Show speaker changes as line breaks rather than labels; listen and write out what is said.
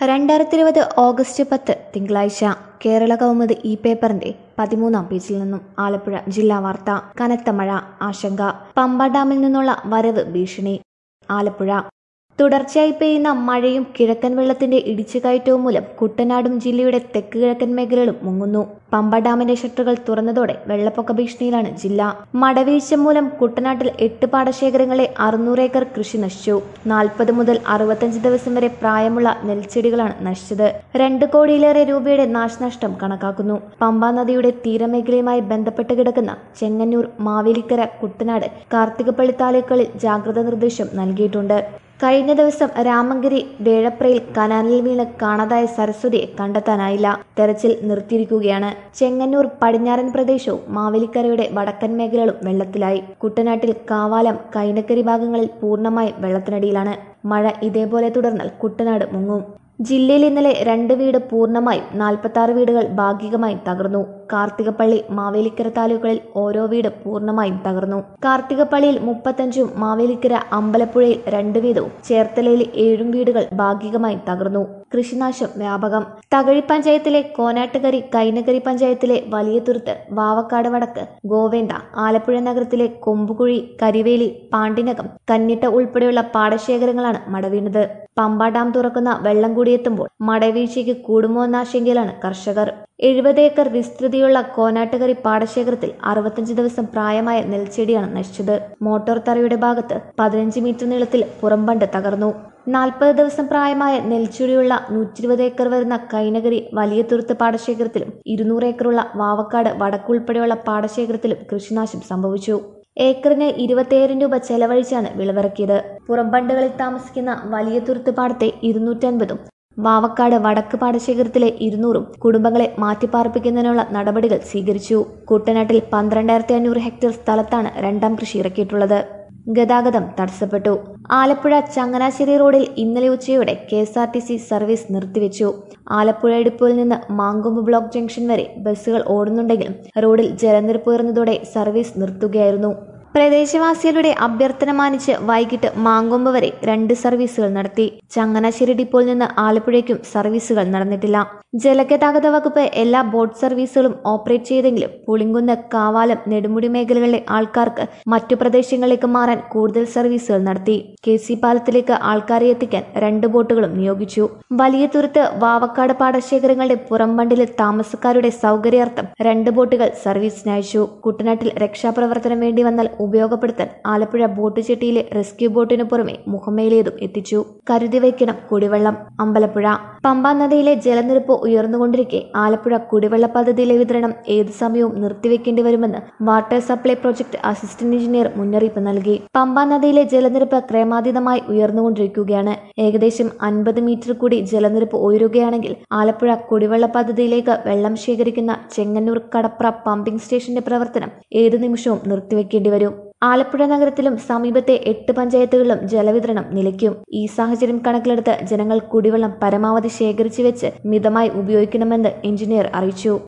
രണ്ടായിരത്തി ഇരുപത് ഓഗസ്റ്റ് പത്ത് തിങ്കളാഴ്ച കേരള കൗമുദി ഈ പേപ്പറിന്റെ പതിമൂന്നാം പേജിൽ നിന്നും ആലപ്പുഴ ജില്ലാ വാർത്ത കനത്ത മഴ ആശങ്ക പമ്പ ഡാമിൽ നിന്നുള്ള വരവ് ഭീഷണി ആലപ്പുഴ തുടർച്ചയായി പെയ്യുന്ന മഴയും കിഴക്കൻ വെള്ളത്തിന്റെ ഇടിച്ചുകയറ്റവും മൂലം കുട്ടനാടും ജില്ലയുടെ തെക്ക് കിഴക്കൻ മേഖലകളും മുങ്ങുന്നു പമ്പ ഡാമിന്റെ ഷട്ടറുകൾ തുറന്നതോടെ വെള്ളപ്പൊക്ക ഭീഷണിയിലാണ് ജില്ല മടവീഴ്ച മൂലം കുട്ടനാട്ടിൽ എട്ട് പാടശേഖരങ്ങളെ അറുന്നൂറ് ഏക്കർ കൃഷി നശിച്ചു നാൽപ്പത് മുതൽ അറുപത്തഞ്ച് ദിവസം വരെ പ്രായമുള്ള നെൽച്ചെടികളാണ് നശിച്ചത് രണ്ട് കോടിയിലേറെ രൂപയുടെ നാശനഷ്ടം കണക്കാക്കുന്നു പമ്പ നദിയുടെ തീരമേഖലയുമായി ബന്ധപ്പെട്ട് കിടക്കുന്ന ചെങ്ങന്നൂർ മാവേലിക്കര കുട്ടനാട് കാർത്തികപ്പള്ളി താലൂക്കുകളിൽ ജാഗ്രതാ നിർദ്ദേശം നൽകിയിട്ടുണ്ട് കഴിഞ്ഞ ദിവസം രാമങ്കരി വേഴപ്രയിൽ കനാലിൽ വീണ് കാണാതായ സരസ്വതിയെ കണ്ടെത്താനായില്ല തെരച്ചിൽ നിർത്തിയിരിക്കുകയാണ് ചെങ്ങന്നൂർ പടിഞ്ഞാറൻ പ്രദേശവും മാവേലിക്കരയുടെ വടക്കൻ മേഖലകളും വെള്ളത്തിലായി കുട്ടനാട്ടിൽ കാവാലം കൈനക്കരി ഭാഗങ്ങളിൽ പൂർണ്ണമായും വെള്ളത്തിനടിയിലാണ് മഴ ഇതേപോലെ തുടർന്നാൽ കുട്ടനാട് മുങ്ങും ജില്ലയിൽ ഇന്നലെ രണ്ട് വീട് പൂർണ്ണമായും നാൽപ്പത്തി ആറ് വീടുകൾ ഭാഗികമായും തകർന്നു കാർത്തികപ്പള്ളി മാവേലിക്കര താലൂക്കുകളിൽ ഓരോ വീട് പൂർണ്ണമായും തകർന്നു കാർത്തികപ്പള്ളിയിൽ മുപ്പത്തഞ്ചും മാവേലിക്കര അമ്പലപ്പുഴയിൽ രണ്ട് വീതവും ചേർത്തലയിൽ ഏഴും വീടുകൾ ഭാഗികമായും തകർന്നു കൃഷിനാശം വ്യാപകം തകഴി പഞ്ചായത്തിലെ കോനാട്ടുകരി കൈനകരി പഞ്ചായത്തിലെ വലിയ തുരുത്ത് വാവക്കാട് വടക്ക് ഗോവേണ്ട ആലപ്പുഴ നഗരത്തിലെ കൊമ്പുകുഴി കരിവേലി പാണ്ടിനകം കന്നിട്ട ഉൾപ്പെടെയുള്ള പാടശേഖരങ്ങളാണ് മടവീണത് പമ്പ ഡാം തുറക്കുന്ന വെള്ളം കൂടിയെത്തുമ്പോൾ മടവീഴ്ചയ്ക്ക് കൂടുമോ എന്ന ആശങ്കയിലാണ് കർഷകർ എഴുപത് ഏക്കർ വിസ്തൃതിയുള്ള കോനാട്ടുകരി പാടശേഖരത്തിൽ അറുപത്തഞ്ച് ദിവസം പ്രായമായ നെൽച്ചെടിയാണ് നശിച്ചത് മോട്ടോർ തറയുടെ ഭാഗത്ത് പതിനഞ്ച് മീറ്റർ നീളത്തിൽ പുറംബണ്ട് തകർന്നു നാൽപ്പത് ദിവസം പ്രായമായ നെൽച്ചെടിയുള്ള നൂറ്റിരുപത് ഏക്കർ വരുന്ന കൈനഗരി വലിയ തുരുത്ത് പാടശേഖരത്തിലും ഇരുന്നൂറ് ഏക്കറുള്ള വാവക്കാട് വടക്കുൾപ്പെടെയുള്ള പാടശേഖരത്തിലും കൃഷിനാശം സംഭവിച്ചു ഏക്കറിന് ഇരുപത്തിയേഴ് രൂപ ചെലവഴിച്ചാണ് വിളവിറക്കിയത് പുറംബണ്ടുകളിൽ താമസിക്കുന്ന വലിയ തുരുത്ത് പാടത്തെ ഇരുന്നൂറ്റൻപതും വാവക്കാട് വടക്ക് പാടശേഖരത്തിലെ ഇരുന്നൂറും കുടുംബങ്ങളെ മാറ്റിപ്പാർപ്പിക്കുന്നതിനുള്ള നടപടികൾ സ്വീകരിച്ചു കുട്ടനാട്ടിൽ പന്ത്രണ്ടായിരത്തി അഞ്ഞൂറ് ഹെക്ടർ സ്ഥലത്താണ് രണ്ടാം കൃഷി ഇറക്കിയിട്ടുള്ളത് ഗതാഗതം തടസ്സപ്പെട്ടു ആലപ്പുഴ ചങ്ങനാശ്ശേരി റോഡിൽ ഇന്നലെ ഉച്ചയോടെ K S R T C service നിർത്തിവെച്ചു ആലപ്പുഴ ഇടുപ്പിൽ നിന്ന് മാങ്കൊമ്പ് ബ്ലോക്ക് ജംഗ്ഷൻ വരെ ബസ്സുകൾ ഓടുന്നുണ്ടെങ്കിലും റോഡിൽ ജലനിരപ്പ് ഉയർന്നതോടെ സർവീസ് നിർത്തുകയായിരുന്നു പ്രദേശവാസികളുടെ അഭ്യർത്ഥന മാനിച്ച് വൈകിട്ട് മാങ്കൊമ്പ് വരെ രണ്ട് സർവീസുകൾ നടത്തി ചങ്ങനാശ്ശേരി ഡിപ്പോയിൽ നിന്ന് ആലപ്പുഴയ്ക്കും സർവീസുകൾ നടന്നിട്ടില്ല ജലഗതാഗത വകുപ്പ് എല്ലാ ബോട്ട് സർവീസുകളും ഓപ്പറേറ്റ് ചെയ്തെങ്കിലും പുളിങ്കുന്ന് കാവാലം നെടുമുടി മേഖലകളിലെ ആൾക്കാർക്ക് മറ്റു പ്രദേശങ്ങളിലേക്ക് മാറാൻ കൂടുതൽ സർവീസുകൾ നടത്തി കെ സി പാലത്തിലേക്ക് ആൾക്കാരെ എത്തിക്കാൻ രണ്ട് ബോട്ടുകളും നിയോഗിച്ചു വലിയ തുരുത്ത് വാവക്കാട് പാടശേഖരങ്ങളുടെ പുറംബണ്ടിലെ താമസക്കാരുടെ സൗകര്യാർത്ഥം രണ്ട് ബോട്ടുകൾ സർവീസിനയച്ചു കുട്ടനാട്ടിൽ രക്ഷാപ്രവർത്തനം വേണ്ടി വന്നാൽ ഉപയോഗപ്പെടുത്താൻ ആലപ്പുഴ ബോട്ട് ചെട്ടിയിലെ റെസ്ക്യൂ ബോട്ടിനു പുറമെ മുഖമേലിയതും എത്തിച്ചു കരുതി വയ്ക്കണം കുടിവെള്ളം അമ്പലപ്പുഴ പമ്പാ നദിയിലെ ജലനിരപ്പ് ഉയർന്നുകൊണ്ടിരിക്കെ ആലപ്പുഴ കുടിവെള്ള പദ്ധതിയിലെ വിതരണം ഏത് സമയവും നിർത്തിവെക്കേണ്ടി വരുമെന്ന് water supply project assistant engineer മുന്നറിയിപ്പ് നൽകി പമ്പാ നദിയിലെ ജലനിരപ്പ് ക്രമാതീതമായി ഉയർന്നുകൊണ്ടിരിക്കുകയാണ് ഏകദേശം അൻപത് മീറ്റർ കൂടി ജലനിരപ്പ് ഉയരുകയാണെങ്കിൽ ആലപ്പുഴ കുടിവെള്ള പദ്ധതിയിലേക്ക് വെള്ളം ശേഖരിക്കുന്ന ചെങ്ങന്നൂർ കടപ്ര പമ്പിംഗ് സ്റ്റേഷന്റെ പ്രവർത്തനം ഏത് നിമിഷവും നിർത്തിവെക്കേണ്ടി വരും ആലപ്പുഴ നഗരത്തിലും സമീപത്തെ എട്ട് പഞ്ചായത്തുകളിലും ജലവിതരണം നിലയ്ക്കും ഈ സാഹചര്യം കണക്കിലെടുത്ത് ജനങ്ങൾ കുടിവെള്ളം പരമാവധി ശേഖരിച്ചു വെച്ച് മിതമായി ഉപയോഗിക്കണമെന്ന് എഞ്ചിനീയർ അറിയിച്ചു